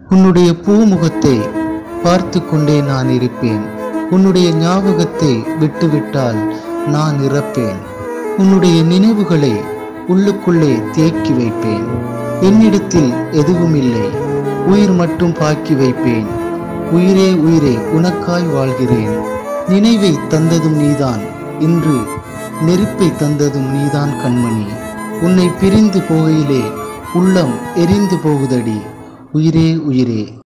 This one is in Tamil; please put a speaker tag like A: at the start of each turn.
A: உன்னுடைய பூமுகத்தை பார்த்து கொண்டே நான் இருப்பேன் உன்னுடைய ஞாபகத்தை விட்டுவிட்டால் நான் இறப்பேன் உன்னுடைய நினைவுகளை உள்ளுக்குள்ளே தேக்கி வைப்பேன் என்னிடத்தில் எதுவும் இல்லை உயிர் மட்டும் பாக்கி வைப்பேன் உயிரே உயிரே உனக்காய் வாழ்கிறேன் நினைவை தந்ததும் நீதான் இன்று நெருப்பை தந்ததும் நீதான் கண்மணி உன்னை பிரிந்து போகையிலே உள்ளம் எரிந்து போகுதடி உயிரே உயிரே